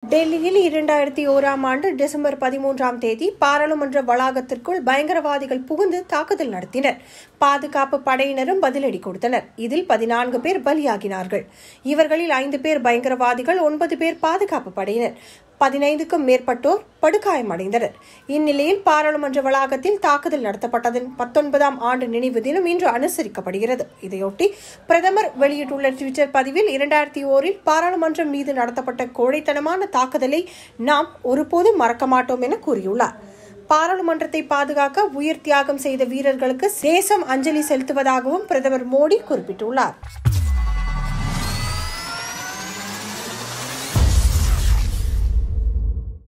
டெல்லியில் இரண்டாயிரத்தி ஓராம் ஆண்டு டிசம்பர் பதிமூன்றாம் தேதி பாராளுமன்ற வளாகத்திற்குள் பயங்கரவாதிகள் புகுந்து தாக்குதல் நடத்தினர் பாதுகாப்பு படையினரும் பதிலடி கொடுத்தனர் இதில் பதினான்கு பேர் பலியாகினார்கள் இவர்களில் ஐந்து பேர் பயங்கரவாதிகள் ஒன்பது பேர் பாதுகாப்பு படையினர் பதினைந்துக்கும் மேற்பட்டோர் படுகாயமடைந்தனர் இந்நிலையில் பாராளுமன்ற வளாகத்தில் தாக்குதல் நடத்தப்பட்டதன் பத்தொன்பதாம் ஆண்டு நினைவு தினம் இன்று அனுசரிக்கப்படுகிறது இதையொட்டி பிரதமர் வெளியிட்டுள்ள டுவிட்டர் பதிவில் இரண்டாயிரத்தி ஓரில் பாராளுமன்றம் மீது நடத்தப்பட்ட கோழைத்தனமான தாக்குதலை நாம் ஒருபோதும் மறக்க மாட்டோம் என கூறியுள்ளார் பாராளுமன்றத்தை பாதுகாக்க உயிர் தியாகம் செய்த வீரர்களுக்கு தேசம் அஞ்சலி செலுத்துவதாகவும் பிரதமர் மோடி குறிப்பிட்டுள்ளார்